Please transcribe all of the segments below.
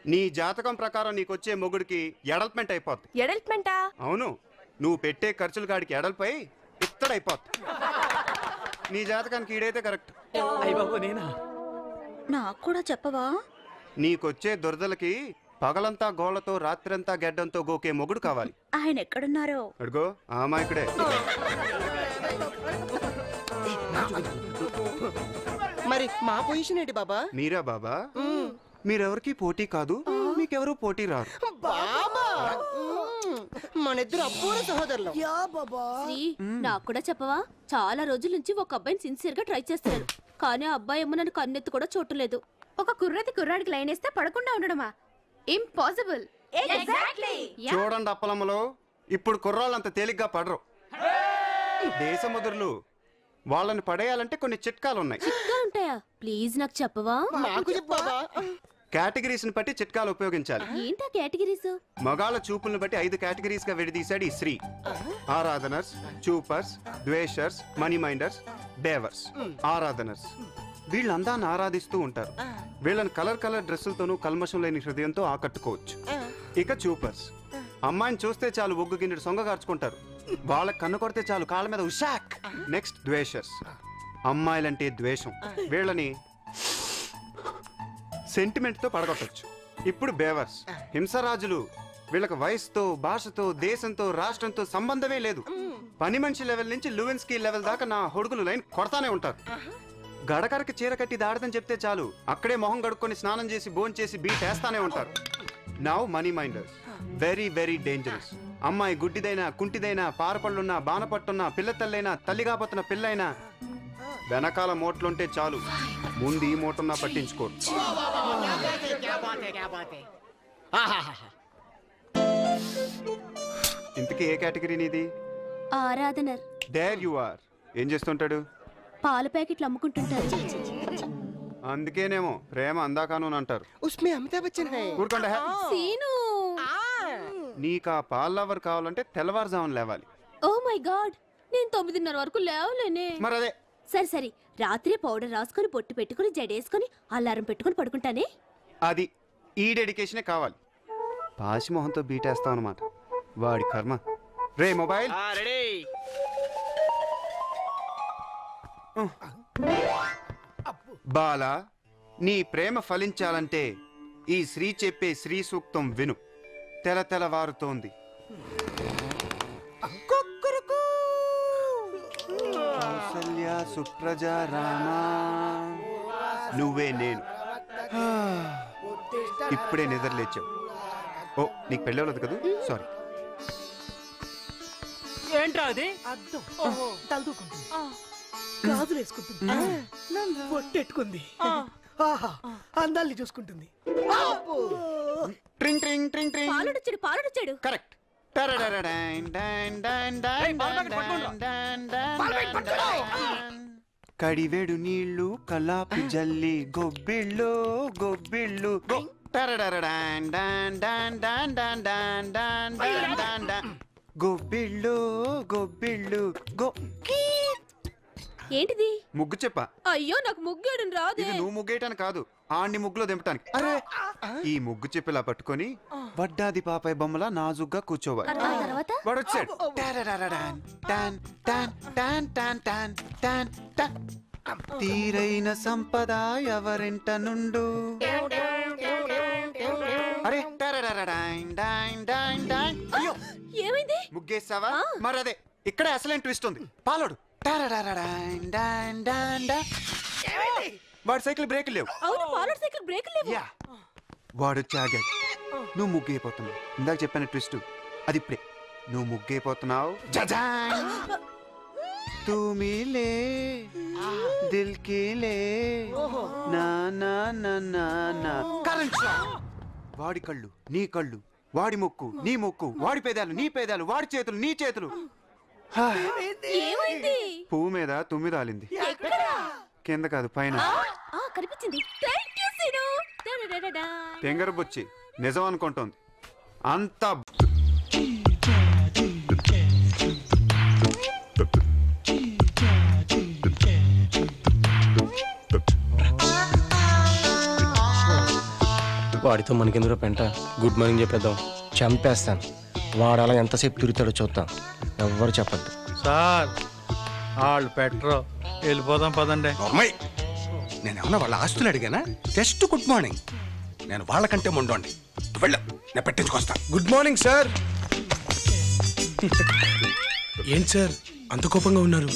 నీ జాతకం ప్రకారం నీకు వచ్చే మొగుడికి ఎడల్ప్మెంట్ అయిపోద్ది ఎడల్ట్మెంటా అవును నువ్వు పెట్టే ఖర్చులు కాడికి ఎడల్పై ఇత్తడైపోద్ది నీ జాతకానికి ఈడైతే కరెక్ట్ అయ్య బాబు నేనా నాకు కూడా చెప్పవా నీకొచ్చే దురదలకి పగలంతా గోళ్లతో రాత్రంతా గెడ్డంతో గోకే మొగుడు కావాలి ఆయన ఎక్కడున్నారో అడుగో ఆ అమాయకుడే మరి మా పొజిషన్ ఏంటి బాబా మీరా బాబా మీరెవరికి పోటీ కాదు మీకెవరు పోటీ రారు బాబా మ్మ్. మన ఇద్దరు అబ్బూర సహోదరులు శ్రీ నాకు కూడా చెప్పవా చాలా రోజుల నుంచి ఒక అబ్బాయిని సిన్సియర్ గా ట్రై చేస్తున్నాను కానీ ఆ అబ్బాయి ఏమో నన్ను కన్నెత్తి కూడా చూడలేదు ఒక కుర్రది కుర్రాడికి లైన్ వేస్తే పడకుండా ఉండడమా ఇంపాసిబుల్ చూడండి అప్పలమ్మలో ఇప్పుడు కుర్రాళ్ళంత తేలిగ్గా పడరు దేశముదురులు వాళ్ళని పడేయాలంటే కొన్ని చిట్కాలు ఉన్నాయి చిట్కా ఉంటాయా ప్లీజ్ నాకు చెప్పవా నాకు చెప్పు బాబా కేటగిరీస్ ని బట్టి చిట్కాలు ఉపయోగించాలి ఏంటా కేటగిరీస్ మగాళ్ళ చూపులను బట్టి ఐదు కేటగిరీస్ గా విడదీశాడు ఈ శ్రీ ఆరాధనర్స్ చూపర్స్ ద్వేషర్స్ మనీ మైండర్స్ బేవర్స్ ఆరాధనర్స్ వీళ్ళు అందాన్ని ఆరాధిస్తూ ఉంటారు వీళ్ళని కలర్ కలర్ డ్రెస్సులతోనూ కల్మషం లేని హృదయంతో ఆకట్టుకోవచ్చు ఇక చూపర్స్ అమ్మాయిని చూస్తే చాలు ఒగ్గు గిన్నెడు సొంగ కార్చుకుంటారు వాళ్ళకి కన్ను కొడితే చాలు కాళ్ళ మీద ఉషాక్ నెక్స్ట్ ద్వేషర్స్ అమ్మాయిలంటే ద్వేషం వీళ్ళని సెంటిమెంట్ తో పడగొట్టచ్చు ఇప్పుడు బేవర్స్ హింసరాజులు వీళ్ళకి వయసుతో భాషతో దేశంతో రాష్ట్రంతో సంబంధమే లేదు పని మనిషి లెవెల్ నుంచి లూవెన్స్కీ లెవెల్ దాకా నా హొడుగులు లైన్ కొడతానే ఉంటారు గడకరకి చీర కట్టి దాడదని చెప్తే చాలు అక్కడే మొహం గడుక్కొని స్నానం చేసి భోంచేసి చేసి బీట్ వేస్తానే ఉంటారు now money minders very very dangerous అమ్మాయి గుడ్డిదైనా కుంటిదైనా పారపళ్ళున్నా బానపట్టున్నా పిల్ల తల్లైనా తల్లిగాపోతున్న పిల్లైనా వెనకాల మోట్లుంటే చాలు ముందు ఈ మూటన్నా పట్టించుకోరు ఇంతకీ ఏ కేటగిరీ నీది ఆరాధనర్ దేర్ యు ఆర్ ఏం చేస్తుంటాడు పాల ప్యాకెట్లు అమ్ముకుంటుంటారు అందుకేనేమో ప్రేమ అందాకాను అని అంటారు ఉస్మే అమితాబ్ బచ్చన్ హై ఊరుకోండి హే. సీను నీకు ఆ పాల లవర్ కావాలంటే తెల్లవారుజామున లేవాలి ఓ మై గాడ్ నేను తొమ్మిదిన్నర వరకు లేవలేనే మరి అదే సరే సరే రాత్రి పౌడర్ రాసుకొని బొట్టు పెట్టుకుని జడేసుకొని అలారం పెట్టుకుని పడుకుంటానే అది ఈ డెడికేషనే కావాలి పాసి మొహంతో బీటేస్తాం అనమాట వాడి కర్మ రే మొబైల్ రెడీ బాలా నీ ప్రేమ ఫలించాలంటే ఈ శ్రీ చెప్పే శ్రీ సూక్తం విను తెల తెలవారుతోంది కౌసల్య సుప్రజ రామా నువ్వే నేను హా. ఇప్పుడే నిద్రలేచావు ఓ నీకు పెళ్ళవలేదు కదా సారీ ఏంట్రా అది తలదూకుంటుంది గాజులు వేసుకుంటుంది పొట్టెట్టుకుంది ఆహా అందాల్ని చూసుకుంటుంది ట్రింగ్ ట్రింగ్ ట్రింగ్ ట్రింగ్ పాలుడొచ్చాడు పాలుడొచ్చాడు కరెక్ట్ కడివేడు నీళ్లు కలాపి జల్లి గొబ్బిళ్ళు గొబ్బిళ్ళు గొ- టరడరడాన్ డాన్ డాన్ డాన్ డాన్ డాన్ డాన్ డాన్ డాన్ డాన్. గొబ్బిళ్ళు గొబ్బిళ్ళు గొ ఏంటిది ముగ్గు చెప్ప అయ్యో నాకు ముగ్గేయడం రాదే ఇది నువ్వు ముగ్గేయటానికి కాదు ఆడిని ముగ్గులో దింపటానికి అరే ఈ ముగ్గు చెప్పిలా పట్టుకొని వడ్డాది పాపాయ్ బొమ్మలా నాజుగ్గా కూర్చోవాలి ఆ తర్వాత వాడు వచ్చాడు టరరరడాన్, టాన్, టాన్, టాన్, టాన్, టాన్, టాన్, టాన్. తీరైన సంపద ఎవరింట నుండు అరే టరరరడాన్, డాన్, డాన్, డాన్. అయ్యో ఏమైంది ముగ్గేసావా మరి అదే ఇక్కడే అసలేం ట్విస్ట్ ఉంది పాలోడు టరరరడాన్, డాన్, డాన్, డాన్. వాడి సైకిల్ బ్రేక్ లేవు అవును పాలర్ సైకిల్ బ్రేక్ లేవు యా వాడు వచ్చి ఆగాడు నువ్వు ముగ్గైపోతున్నావు ఇందాక చెప్పిన ట్విస్ట్ అది ఇప్పుడే నువ్వు ముగ్గైపోతున్నావు జజాన్ తూమి లే దిల్ కి లే నా నా నా నా నా కరెంట్ షాక్. వాడి కళ్ళు నీ కళ్ళు వాడి ముక్కు నీ ముక్కు వాడి పేదాలు నీ పేదాలు వాడి చేతులు నీ చేతులు హా, ఏమైంది పువ్వు మీద తుమ్మి రాలింది కింద కాదు పైన ఆ కనిపించింది థ్యాంక్ యూ సీను టడడడడా. తెంగర బొచ్చి నిజం అనుకుంటోంది అంత వాడితో మనకెందుకు పెంట గుడ్ మార్నింగ్ చెప్పేద్దాం చంపేస్తాను వాడు అలా ఎంతసేపు తిరుగుతాడో చూద్దాం ఎవ్వరు చెప్పద్దు సార్ వాళ్ళు పెట్టరు వెళ్ళిపోదాం పదండి నోర్మయ్ నేను ఏమన్నా వాళ్ళ ఆస్తులు అడిగానా జస్ట్ గుడ్ మార్నింగ్ నేను వాళ్ళకంటే ముండోండి వెళ్ళు నేను పెట్టించుకొస్తా గుడ్ మార్నింగ్ సార్ ఏంటి సార్ అంత కోపంగా ఉన్నారు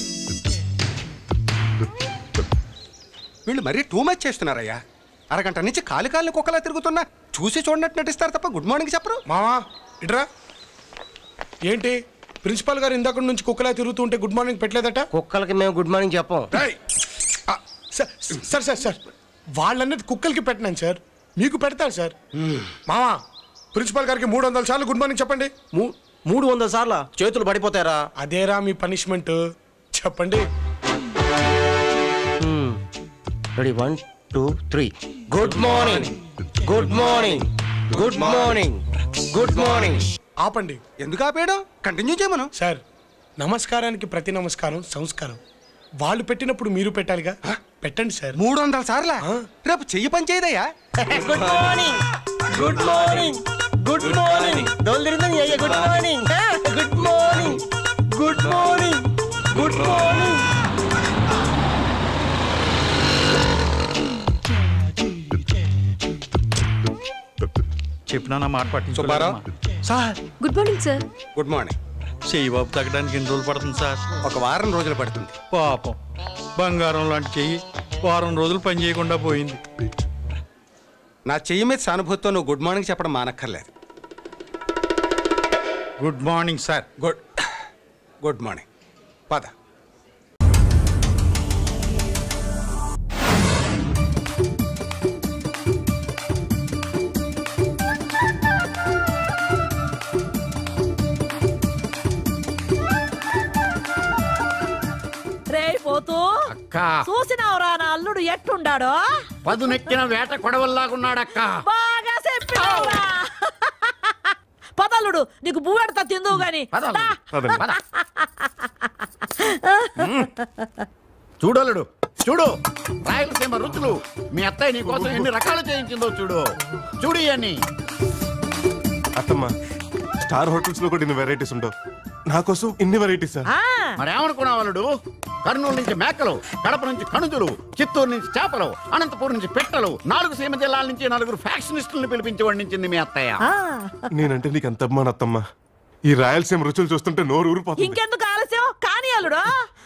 వీళ్ళు మరీ టూ మచ్ చేస్తున్నారయ్యా అరగంట నుంచి కాలి కాలిని కుక్కలా తిరుగుతున్నా చూసి చూడనట్టు నటిస్తారు తప్ప గుడ్ మార్నింగ్ చెప్పరు మావా ఇట్రా ఏంటి ప్రిన్సిపాల్ గారు ఇందాక నుంచి కుక్కలా తిరుగుతుంటే గుడ్ మార్నింగ్ పెట్టలేదట కుక్కలకి మేము గుడ్ మార్నింగ్ చెప్పం రేయ్, ఆ, సార్ సార్ సార్ సార్ వాళ్ళన్నది కుక్కలకి పెట్టినాను సార్ మీకు పెడతారు సార్ మావా ప్రిన్సిపాల్ గారికి మూడు వందల సార్లు గుడ్ మార్నింగ్ చెప్పండి మూడు వందల సార్ల చేతులు పడిపోతారా అదేరా మీ పనిష్మెంట్ చెప్పండి ready one two three good morning good morning good morning good morning ఆపండి ఎందుకు ఆపేయడం కంటిన్యూ చేయమను సార్ నమస్కారానికి ప్రతి నమస్కారం సంస్కారం వాళ్ళు పెట్టినప్పుడు మీరు పెట్టాలిగా పెట్టండి సార్ మూడు వందల సార్లా రేపు చెయ్యి పని చేయదయ్యా good morning good morning good morning దొల్లిరిందని అయ్యా good morning good morning good morning good morning చెప్పినా నా మాట సుబ్బారావు పట్టించుకోలేదమ్మా. Sir good morning sir good morning చెయ్యి బాబు తగ్గడానికి ఎన్ని రోజులు పడుతుంది సార్ ఒక వారం రోజులు పడుతుంది పాపం బంగారం లాంటి చెయ్యి వారం రోజులు పని చేయకుండా పోయింది నా చెయ్యి మీద సానుభూతితో నువ్వు గుడ్ మార్నింగ్ చెప్పడం మానక్కర్లేదు good morning sir good good morning పద రే పోతూ చూసినావురా నా అల్లుడు ఎట్టుండాడో పదునెక్కిన వేట కొడవల్లాగున్నాడక్క బాగా చెప్పినావురా పదల్లుడు నీకు బువ్వెడతా తిందువు గాని దా. చూడలుడు చూడు రాయలసీమ రుచులు మీ అత్తయ్య నీ కోసం ఎన్ని రకాలు చేయించిందో చూడు చూడు అని అత్తమ్మ స్టార్ హోటల్స్ లో కూడా ఇన్ని వెరైటీస్ ఉండవు నా కోసం ఇన్ని వెరైటీస్ ఆ, మరేమనుకున్నావు అల్లుడు కర్నూలు నుంచి మేకలు కడప నుంచి కణుదులు చిత్తూరు నుంచి చేపలు అనంతపురం నుంచి పెట్టలు నాలుగు సీమ జిల్లాల నుంచి నలుగురు ఫ్యాక్షనిస్టులను పిలిపించి వండించింది మీ అత్తయ్య ఆ. నేనంటే నీకు అంత అభిమానం అత్తమ్మ ఈ రాయలసీమ రుచులు చూస్తుంటే నోరు ఊరిపోతుంది ఇంకెందుకు ఆలస్యం కాని అల్లుడు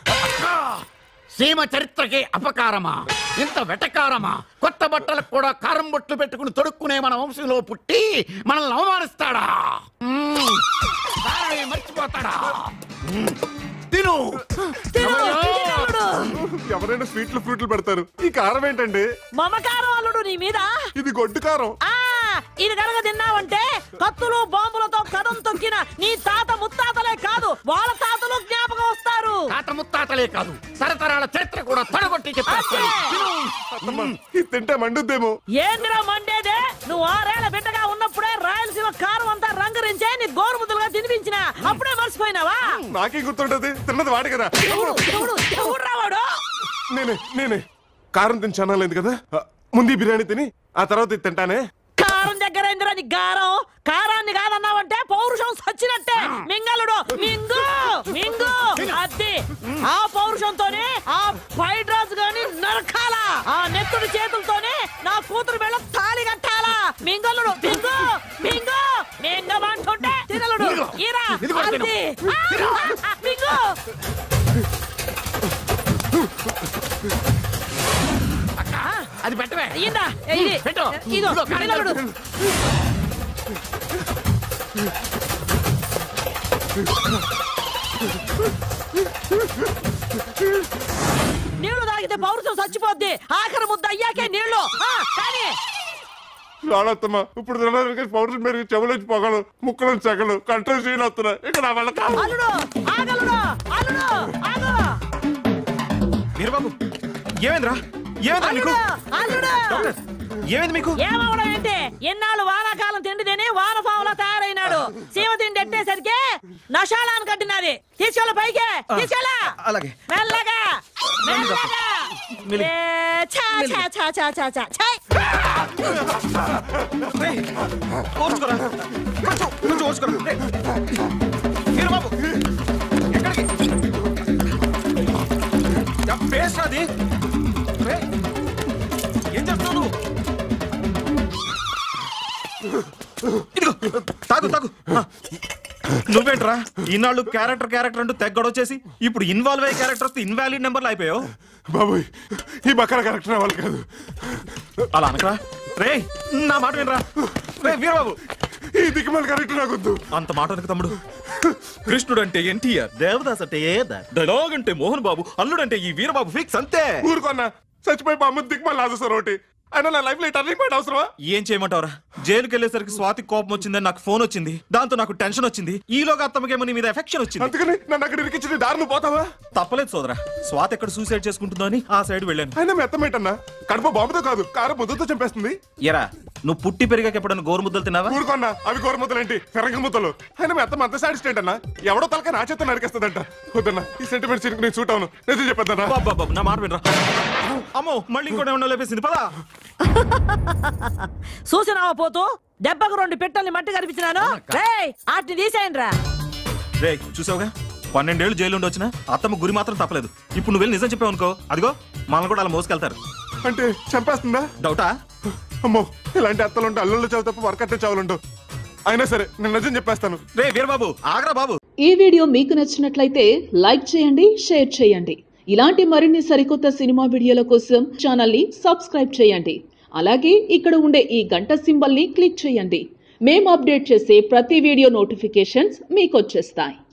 సీమ చరిత్రకి అపకారమా ఇంత వెటకారమా కొత్త బట్టలకు కూడా కారం బొట్లు పెట్టుకుని తొడుక్కునే మన వంశంలో పుట్టి మనల్ని అవమానిస్తాడా మ్మ్. సారాయి మర్చిపోతాడా మ్మ్. తిను తిను, తిను, అల్లుడు ఎవరైనా స్వీట్లు ఫ్రూట్లు పెడతారు ఈ కారం ఏంటండి మమకారం అల్లుడు నీ మీద ఇది గొడ్డు కారం ఆ ఇది కనుక తిన్నావంటే కత్తులు బాంబులతో కథం తొక్కిన నీ తాత ముత్తాతలే కాదు వాళ్ళ తాతలు జ్ఞాపకం వస్తారు తాత ముత్తాతలే కాదు తరతరాల చరిత్ర కూడా తడగొట్టి చెప్పేస్తాను తిను. అత్తమ్మ ఇది తింటే మండుద్దేమో ఏందిరా మండేదే నువ్వు ఆరేళ్ల బిడ్డగా ఉన్నప్పుడే రాయలసీమ కారం అంతా రంగరించే నీ గోరుముద్దులుగా తినిపించిన అప్పుడే మర్చిపోయినావా నాకేం గుర్తుంటది తిన్నది వాడి కదా ఎవడు ఎవడు ఎవడురా వాడు నేనే నేనే కారం తిని చాలా లేదు కదా ఆ, ముందు ఈ బిర్యానీ తిని ఆ తర్వాత ఇది తింటానే కారం దగ్గర ఏందిరా నీ గారం కారాన్ని కాదన్నావంటే పౌరుషం సచ్చినట్టే మింగలుడు మింగు మింగు అది ఆ పౌరుషంతోనే ఆ ఫైడ్ రాజు గాని నరకాలా ఆ నెత్తుడి చేతులతోనే నా కూతురు మెళ్ళ తాళి కట్టాలా మింగలుడు మింగు మింగు మింగమంటుంటే తినలుడు ఈరా అది ఆ, మింగు అది పెట్టవే అయ్యిందా ఇది పెట్టు. ఇదో ఇదిగో, కారం తినలుడు నీళ్లు తాగితే పౌరుషం చచ్చిపోద్ది ఆఖరి ముద్ద అయ్యాకే నీళ్లు ఆ, కానీ రాడత్తమ్మ ఇప్పుడు తినడానికి పౌడర్ మీరు చెవులోంచి పొగలు ముక్కలు చెగలు కంట్రోల్ చేయని వస్తున్నాయి ఇక్కడ నా వల్ల కాదు అల్లుడు ఆగలుడు అల్లుడు ఆగు వీరబాబు ఏమైందిరా ఏమైందిరా నీకు అల్లుడు అల్లుడు ఏమైంది మీకు ఏమవడం ఏంటి ఎన్నాళ్ళు వానాకాలం తిండి తిని వానపాములా తయారైనాడు సీమ తిండి ఎట్టేసరికి నషాలాన్ని కట్టినది తీసుకెళ్ళ పైకి తీసుకెళ్ళ అలాగే మెల్లగా మెల్లగా ఏ, ఛా, ఛా, ఛా, ఛా, ఛా, ఛా, ఛా. ఓర్చుకోరా కొంచెం కొంచెం ఓర్చుకోరా రేయ్. వీరు బాబు ఎక్కడికి యా, పేస్ట్ అది రేయ్. ఏం చేస్తున్నావు నువ్వు ఇదిగో తాగు తాగు ఆ. నువ్వేంట్రా ఈనాళ్ళు క్యారెక్టర్ క్యారెక్టర్ అంటూ తెగ్గొడొచ్చేసి ఇప్పుడు ఇన్వాల్వ్ అయ్యే క్యారెక్టర్ వస్తే ఇన్వాలిడ్ నెంబర్లు అయిపోయావు బాబోయ్ ఈ బక్కల క్యారెక్టర్ నా వాళ్ళు కాదు అలా అనకరా రే నా మాట వినరా రే వీరబాబు ఈ దిక్కుమాల క్యారెక్టర్ నాకు వద్దు అంత మాట అనకు తమ్ముడు కృష్ణుడు అంటే ఎన్టీఆర్ దేవదాస్ అంటే ఏదా డైలాగ్ అంటే మోహన్ బాబు అల్లుడు అంటే ఈ వీరబాబు ఫిక్స్ అంతే ఊరుకున్నా చచ్చిపోయి మా అమ్మ దిక్కుమాల లాజేస్తారు ఒకటి అయినా నా లైఫ్ లో టర్నింగ్ పాయింట్ అవసరమా ఏం చేయమంటావురా జైలుకి వెళ్ళేసరికి స్వాతి కోపం వచ్చిందని నాకు ఫోన్ వచ్చింది దాంతో నాకు టెన్షన్ వచ్చింది ఈలోగా అత్తమ్మకేమో నీ మీద ఎఫెక్షన్ వచ్చింది అందుకని నన్ను అక్కడ ఇరికించిన దారులు పోతావా తప్పలేదు సోదరా స్వాతి ఎక్కడ సూసైడ్ చేసుకుంటుందో అని ఆ సైడ్ వెళ్ళాను అయినా మెత్తమేటన్నా కడుపు బాంబుతో కాదు కారు ముద్దతో చంపేస్తుంది ఎరా నువ్వు పుట్టి పెరిగాక ఎప్పుడైనా గోరు ముద్దలు తిన్నావా ఊరుకున్నా అవి గోరు ముద్దలేంటి ఫెరంగ ముద్దలు అయినా మెత్త అంత సాటిస్ఫైడ్ అన్నా ఎవడో తలక నా చేత నరికేస్తుందంట వద్దన్నా ఈ సెంటిమెంట్ సీన్ నేను సూట్ అవును నిజం చెప్పేద్దన్నా బాబు నా మాట వినరా అమ్మో మళ్ళీ ఇంకోటి ఏమన్నా లేపేసింది పదా చూసినావా పోతూ దెబ్బకు రెండు పెట్టల్ని మట్టి కనిపించినాను రేయ్ ఆటిని తీసేయండి రా రే చూసావుగా పన్నెండేళ్ళు జైలు ఉండి వచ్చిన అత్తమ్మ గురి మాత్రం తప్పలేదు ఇప్పుడు నువ్వు వెళ్ళి నిజం చెప్పావు అనుకో అదిగో మనల్ని కూడా అలా మోసుకెళ్తారు అంటే చంపేస్తుందా డౌటా అమ్మో ఇలాంటి అత్తలుంటే అల్లుళ్ళు చావు తప్ప వర్కట్టే చావులుంటావు అయినా సరే నేను నిజం చెప్పేస్తాను రే వీరబాబు ఆగ్రా బాబు ఈ వీడియో మీకు నచ్చినట్లయితే లైక్ చేయండి షేర్ చేయండి ఇలాంటి మరిన్ని సరికొత్త సినిమా వీడియోల కోసం ఛానల్ ని సబ్స్క్రైబ్ చేయండి అలాగే ఇక్కడ ఉండే ఈ గంట సింబల్ ని క్లిక్ చేయండి మేము అప్డేట్ చేసే ప్రతి వీడియో నోటిఫికేషన్స్ మీకు వచ్చేస్తాయి